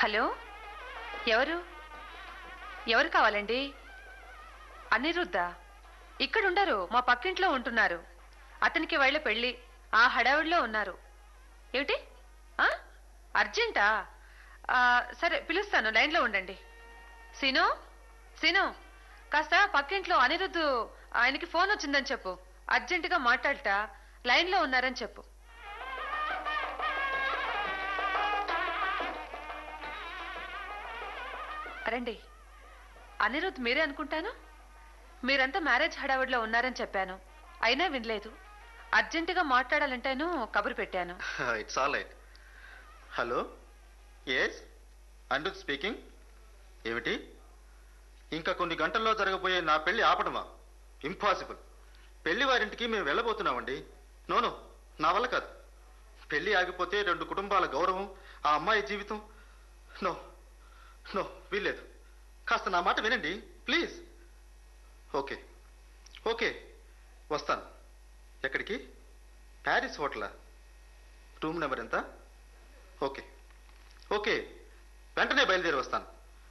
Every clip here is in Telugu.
హలో ఎవరు ఎవరు కావాలండి అనిరుద్ధ ఇక్కడ ఉండరు మా పక్కింట్లో ఉంటున్నారు అతనికి వాళ్ళ పెళ్ళి ఆ హడావిడిలో ఉన్నారు ఏమిటి ఆ? అర్జెంటా ఆ, సరే పిలుస్తాను లైన్లో ఉండండి సీను సీను కాస్త పక్కింట్లో అనిరుద్ధు ఆయనకి ఫోన్ వచ్చిందని చెప్పు అర్జెంటుగా మాట్లాడట లైన్లో ఉన్నారని చెప్పు రండి అనిరుద్ మీరే అనుకుంటాను మీరంతా మ్యారేజ్ హడావిడిలో ఉన్నారని చెప్పాను అయినా వినలేదు అర్జెంటుగా మాట్లాడాలంటేను కబురు పెట్టాను it's all right hello yes Anirudh speaking ఏమిటి ఇంకా కొన్ని గంటల్లో జరగబోయే నా పెళ్లి ఆపడమా ఇంపాసిబుల్ పెళ్లి వారింటికి మేము వెళ్ళబోతున్నామండి నోను నా వల్ల కాదు పెళ్లి ఆగిపోతే రెండు కుటుంబాల గౌరవం ఆ అమ్మాయి జీవితం నో నో వీల్లేదు కాస్త నా మాట వినండి ప్లీజ్ ఓకే ఓకే వస్తాను ఎక్కడికి ప్యారిస్ హోటలా రూమ్ నెంబర్ ఎంత ఓకే ఓకే వెంటనే బయలుదేరి వస్తాను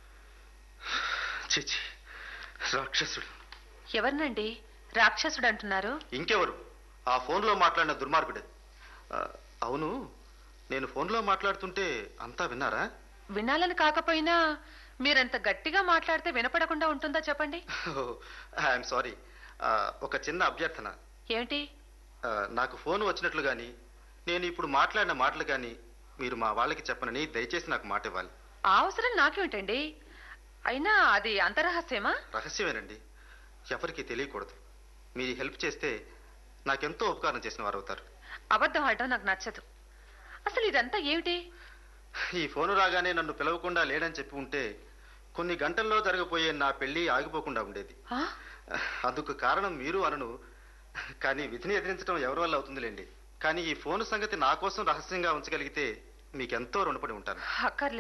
చిచి రాక్షసుడు ఎవరినండి రాక్షసుడు అంటున్నారు ఇంకెవరు ఆ ఫోన్లో మాట్లాడిన దుర్మార్గుడే ఆ, అవును నేను ఫోన్లో మాట్లాడుతుంటే అంతా విన్నారా వినాలని కాకపోయినా మీరంత గట్టిగా మాట్లాడితే వినపడకుండా ఉంటుందా చెప్పండి ఐఎమ్ సారీ ఒక చిన్న అభ్యర్థన ఏమిటి ఆ, నాకు ఫోన్ వచ్చినట్లు కానీ నేను ఇప్పుడు మాట్లాడిన మాటలు కానీ మీరు మా వాళ్ళకి చెప్పనని దయచేసి నాకు మాట ఇవ్వాలి ఆ అవసరం నాకేమిటండి అయినా అది అంతరహస్యమా రహస్యమేనండి ఎవరికి తెలియకూడదు మీరు హెల్ప్ చేస్తే నాకెంతో ఉపకారం చేసిన వారు అవుతారు అబద్ధం ఆడడం నాకు నచ్చదు అసలు ఇదంతా ఏమిటి ఈ ఫోను రాగానే నన్ను పిలవకుండా లేడని చెప్పి ఉంటే కొన్ని గంటల్లో జరగబోయే నా పెళ్లి ఆగిపోకుండా ఉండేది ఆ? అందుకు కారణం మీరు అనను కానీ విధిని ఎదిరించడం ఎవరి వల్ల అవుతుందిలేండి కానీ ఈ ఫోన్ సంగతి నా కోసం రహస్యంగా ఉంచగలిగితే మీకెంతో రుణపడి ఉంటాను అక్కర్లేదు